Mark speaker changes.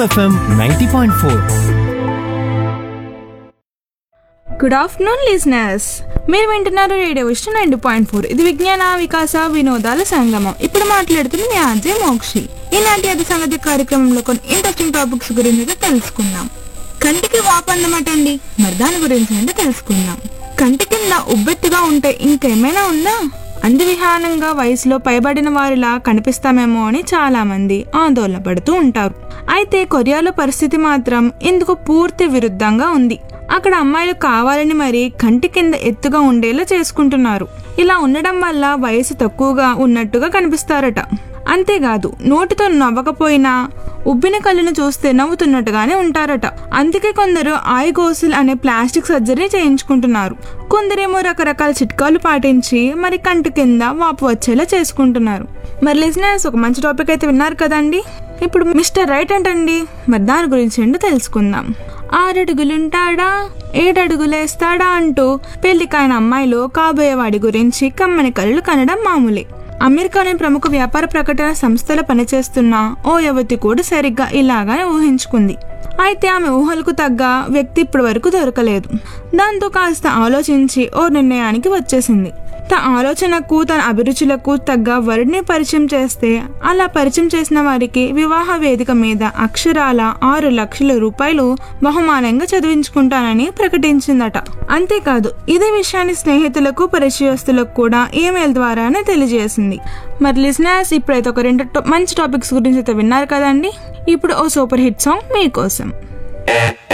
Speaker 1: FM ninety point four
Speaker 2: good afternoon listeners మీరు వింటున్నారు radio vision ninety point four ఇది విజ్ఞాన వికాస వినోదాల సంగమం ఇప్పుడు మాట్లాడుతుంది మీ ఆర్జే మోక్షి ఈనాటి అది సంగతి కార్యక్రమంలో కొన్ని ఇంట్రెస్టింగ్ టాపిక్స్ గురించి అయితే తెలుసుకుందాం కంటికి వాపు అన్నమాట అండి మరి దాని గురించి అంటే తెలుసుకుందాం కంటి కింద ఉబ్బెత్తుగా ఉంటే ఇంకేమైనా ఉందా అందవిహానంగా వయసులో పైబడిన వారిలా కనిపిస్తామేమో అని చాలా మంది ఆందోళన పడుతూ ఉంటారు అయితే కొరియాలో పరిస్థితి మాత్రం ఇందుకు పూర్తి విరుద్ధంగా ఉంది అక్కడ అమ్మాయిలు కావాలని మరి కంటి కింద ఎత్తుగా ఉండేలా చేసుకుంటున్నారు ఇలా ఉండడం వల్ల వయసు తక్కువగా ఉన్నట్టుగా కనిపిస్తారట అంతేకాదు నోటితో నవ్వకపోయినా ఉబ్బిన కళ్ళను చూస్తే నవ్వుతున్నట్టుగానే ఉంటారట అందుకే కొందరు ఐగోసిల్ అనే ప్లాస్టిక్ సర్జరీ చేయించుకుంటున్నారు కొందరేమో రకరకాల చిట్కాలు పాటించి మరి కంటి కింద వాపు వచ్చేలా చేసుకుంటున్నారు మరి లిజినర్స్ ఒక మంచి టాపిక్ అయితే విన్నారు కదండి ఇప్పుడు మిస్టర్ రైట్ అంటండి మరి దాని గురించి ఏంటో తెలుసుకుందాం ఆరడుగులుంటాడా ఏడడుగులేస్తాడా అంటూ పెళ్లికాయన అమ్మాయిలు కాబోయేవాడి గురించి కమ్మని కళ్ళు కనడం మామూలే అమెరికాలోని ప్రముఖ వ్యాపార ప్రకటన సంస్థలో పనిచేస్తున్న ఓ యువతి కూడా సరిగ్గా ఇలాగానే ఊహించుకుంది అయితే ఆమె ఊహలకు తగ్గ వ్యక్తి ఇప్పటి వరకు దొరకలేదు దాంతో కాస్త ఆలోచించి ఓ నిర్ణయానికి వచ్చేసింది తన ఆలోచనకు తన అభిరుచులకు తగ్గ వరుడిని పరిచయం చేస్తే అలా పరిచయం చేసిన వారికి వివాహ వేదిక మీద అక్షరాల ఆరు లక్షల రూపాయలు బహుమానంగా చదివించుకుంటానని ప్రకటించిందట అంతేకాదు ఇదే విషయాన్ని స్నేహితులకు పరిచయస్తులకు కూడా ఈమెయిల్ ద్వారానే తెలియజేసింది మరి లిసినర్స్ ఇప్పుడైతే ఒక రెండు టో- మంచి టాపిక్స్ గురించి అయితే విన్నారు కదండి ఇప్పుడు ఓ సూపర్ హిట్ సాంగ్ మీకోసం